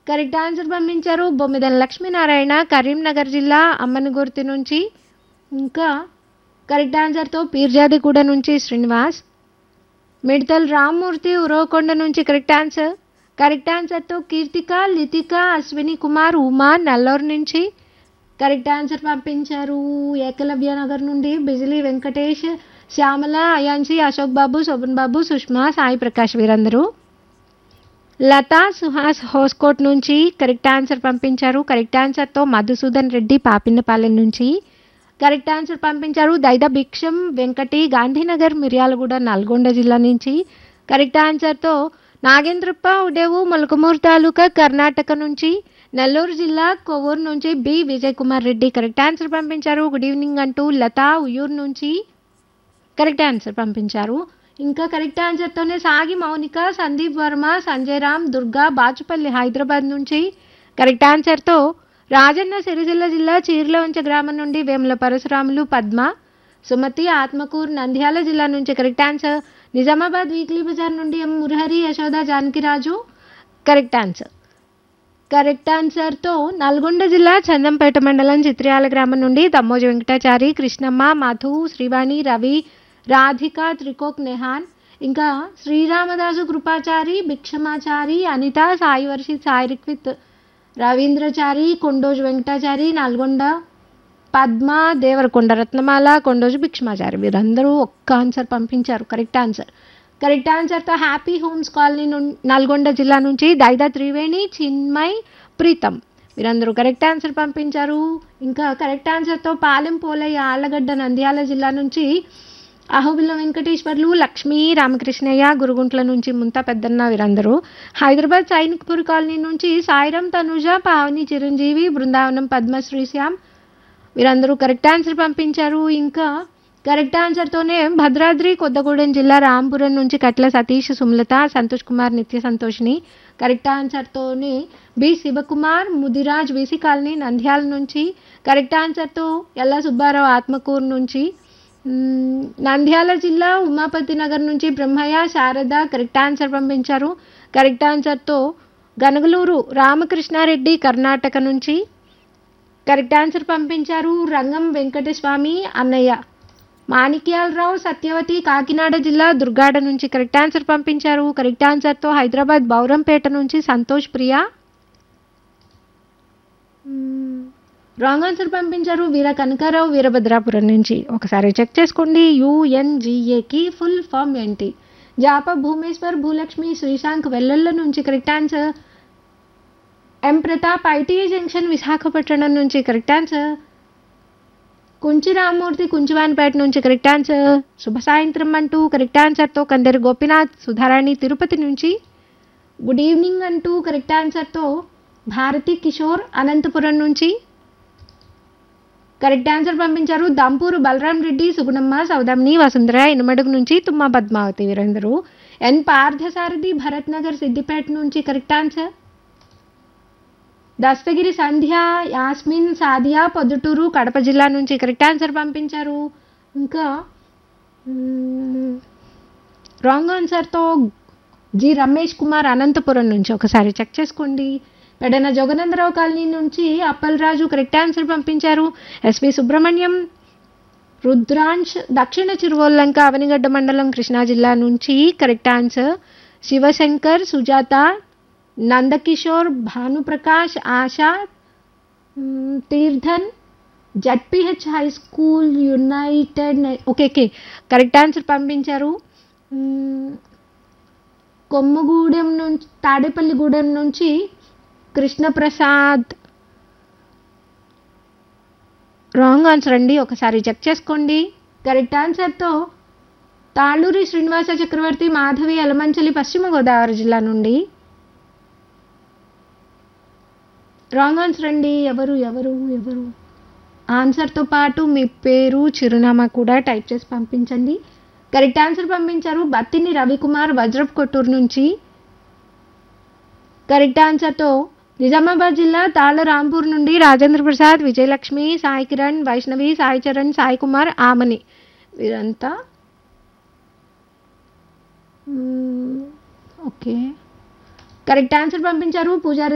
correct answer పంపించారు బొమ్మిదల లక్ష్మీనారాయణ కరీంనగర్ జిల్లా అమ్మనగుర్తి నుంచి ఇంకా కరెక్ట్ ఆన్సర్తో పీర్జాదిగూడ నుంచి శ్రీనివాస్ మిడతల్ రామ్మూర్తి ఉరవకొండ నుంచి కరెక్ట్ ఆన్సర్ కరెక్ట్ ఆన్సర్తో కీర్తిక లితిక అశ్విని కుమార్ ఉమా నల్లూరు నుంచి కరెక్ట్ ఆన్సర్ పంపించారు ఏకలవ్య నగర్ నుండి బిజిలీ వెంకటేష్ శ్యామల అయాన్షి అశోక్ బాబు శోభన్ బాబు సుష్మా సాయి ప్రకాష్ వీరందరూ లతా సుహాస్ హోస్కోట్ నుంచి కరెక్ట్ ఆన్సర్ పంపించారు కరెక్ట్ ఆన్సర్తో మధుసూదన్ రెడ్డి పాపిన్నపాలెం నుంచి కరెక్ట్ ఆన్సర్ పంపించారు దైద భిక్షం వెంకటి గాంధీనగర్ మిర్యాలగూడ నల్గొండ జిల్లా నుంచి కరెక్ట్ ఆన్సర్తో నాగేంద్రప్ప ఉడేవు మొలకమూరు తాలూకా కర్ణాటక నుంచి నెల్లూరు జిల్లా కొవ్వూరు నుంచి B Vijay Kumar Reddy correct answer పంపించారు గుడ్ ఈవినింగ్ అంటూ లతా ఉయ్యూరు నుంచి కరెక్ట్ ఆన్సర్ పంపించారు ఇంకా కరెక్ట్ ఆన్సర్తోనే సాగి మౌనిక సందీప్ వర్మ సంజయ్ రామ్ దుర్గా బాచుపల్లి హైదరాబాద్ నుంచి కరెక్ట్ ఆన్సర్తో రాజన్న సిరిసిల్ల జిల్లా చీర్లవంచ గ్రామం నుండి వేముల పరశురాములు పద్మ సుమతి ఆత్మకూరు నంద్యాల జిల్లా నుంచి correct answer Nizamabad weekly bazaar నుండి M Murahari Yashoda Janakiraju correct answer correct ఆన్సర్తో నల్గొండ జిల్లా చందంపేట మండలం చిత్రయాల గ్రామం నుండి దమ్మోజి వెంకటాచారి కృష్ణమ్మ మధు శ్రీవాణి రవి రాధిక త్రికోక్ నెహాన్ ఇంకా శ్రీరామదాసు కృపాచారి భిక్షమాచారి అనిత సాయి వర్షిత్ సాయి రిక్విత్ రవీంద్రచారి కొండోజు వెంకటాచారి నల్గొండ పద్మ దేవరకొండ రత్నమాల కొండోజు భిక్షమాచారి వీరందరూ ఒక్క ఆన్సర్ పంపించారు కరెక్ట్ ఆన్సర్ కరెక్ట్ ఆన్సర్తో హ్యాపీ హోమ్స్ కాలనీ నుండి నల్గొండ జిల్లా నుంచి దైదా త్రివేణి చిన్మయ్ ప్రీతం వీరందరూ కరెక్ట్ ఆన్సర్ పంపించారు ఇంకా కరెక్ట్ ఆన్సర్తో పాలెం పోలయ్య ఆళ్ళగడ్డ నంద్యాల జిల్లా నుంచి అహోబిల్ల వెంకటేశ్వర్లు లక్ష్మీ రామకృష్ణయ్య గురుగుంట్ల నుంచి ముంతా పెద్దన్న వీరందరూ హైదరాబాద్ సైనిక్పూర్ కాలనీ నుంచి సాయిరాం తనుజ పావని చిరంజీవి బృందావనం పద్మశ్రీ శ్యామ్ వీరందరూ కరెక్ట్ ఆన్సర్ పంపించారు ఇంకా కరెక్ట్ ఆన్సర్తోనే భద్రాద్రి కొత్తగూడెం జిల్లా రాంపురం నుంచి కట్ల సతీష్ సుమలత సంతోష్ కుమార్ నిత్య సంతోషిని కరెక్ట్ ఆన్సర్తోనే B Sivakumar Mudiraj VC colony Nandyal నుంచి కరెక్ట్ ఆన్సర్తో ఎల్ల సుబ్బారావు ఆత్మకూరు నుంచి మ్మ్, నంద్యాల జిల్లా ఉమాపతి నగర్ నుంచి బ్రహ్మయ్య శారద కరెక్ట్ ఆన్సర్ పంపించారు కరెక్ట్ ఆన్సర్తో గనగలూరు రామకృష్ణారెడ్డి కర్ణాటక నుంచి కరెక్ట్ ఆన్సర్ పంపించారు రంగం వెంకటస్వామి అన్నయ్య మాణిక్యాలరావు సత్యవతి కాకినాడ జిల్లా దుర్గాడ నుంచి కరెక్ట్ ఆన్సర్ పంపించారు కరెక్ట్ ఆన్సర్తో హైదరాబాద్ బౌరంపేట నుంచి సంతోష్ ప్రియా రాంగ్ ఆన్సర్ పంపించారు వీర కనకారావు వీరభద్రాపురం నుంచి ఒకసారి చెక్ చేసుకోండి యుఎన్జిఏకి ఫుల్ ఫామ్ ఏంటి జాప భూమేశ్వర్ భూలక్ష్మి శ్రీశాంక్ వెల్లెల్ల నుంచి correct answer M Pratap ITI junction Visakhapatnam నుంచి కరెక్ట్ ఆన్సర్ కుంచి రామ్మూర్తి కుంచివానిపేట నుంచి కరెక్ట్ ఆన్సర్ శుభ సాయంత్రం అంటూ కరెక్ట్ ఆన్సర్తో కందరి గోపినాథ్ సుధారాణి తిరుపతి నుంచి గుడ్ ఈవినింగ్ అంటూ కరెక్ట్ ఆన్సర్తో భారతి కిషోర్ అనంతపురం నుంచి కరెక్ట్ ఆన్సర్ పంపించారు దంపూరు బలరాం రెడ్డి సుగుణమ్మ సౌదామిని వసుంధర ఇనుమడుగు నుంచి తుమ్మ పద్మావతి వీరందరూ ఎన్ పార్థసారథి భరత్ నగర్ సిద్దిపేట నుంచి కరెక్ట్ ఆన్సర్ దస్తగిరి సంధ్య యాస్మిన్ సాదియా పొద్దుటూరు కడప జిల్లా నుంచి కరెక్ట్ ఆన్సర్ పంపించారు ఇంకా రాంగ్ ఆన్సర్తో జి రమేష్ కుమార్ అనంతపురం నుంచి ఒకసారి చెక్ చేసుకోండి పెడన జోగనందరావు కాలనీ నుంచి అప్పలరాజు కరెక్ట్ ఆన్సర్ పంపించారు ఎస్వి సుబ్రహ్మణ్యం రుద్రాంశ్ దక్షిణ చిరువల్లంక అవనిగడ్డ మండలం కృష్ణా జిల్లా నుంచి కరెక్ట్ ఆన్సర్ శివశంకర్ సుజాత నందకిషోర్ భానుప్రకాష్ ఆశా మ్, Theerthan ZPH high school united నే- ఓకే ఓకే కరెక్ట్ ఆన్సర్ పంపించారు మ్, కొమ్మగూడెం నుంచి తాడేపల్లిగూడెం నుంచి కృష్ణప్రసాద్ రాంగ్ ఆన్సర్ అండి ఒకసారి చెక్ చేసుకోండి కరెక్ట్ ఆన్సర్తో తాళ్ళూరి శ్రీనివాస చక్రవర్తి మాధవి అలమంచలి పశ్చిమ గోదావరి జిల్లా నుండి రాంగ్ ఆన్సర్ అండి ఎవరు ఎవరు ఎవరు ఆన్సర్తో పాటు మీ పేరు చిరునామా కూడా టైప్ చేసి పంపించండి కరెక్ట్ ఆన్సర్ పంపించారు బత్తిని రవికుమార్ వజ్రప్ కొట్టూరు నుంచి కరెక్ట్ ఆన్సర్తో నిజామాబాద్ జిల్లా తాళ్ళ రాంపూర్ నుండి రాజేంద్ర ప్రసాద్ విజయలక్ష్మి సాయి కిరణ్ వైష్ణవి సాయి చరణ్ సాయి కుమార్ ఆమని వీరంతా మ్మ్, ఓకే కరెక్ట్ ఆన్సర్ పంపించారు పూజారి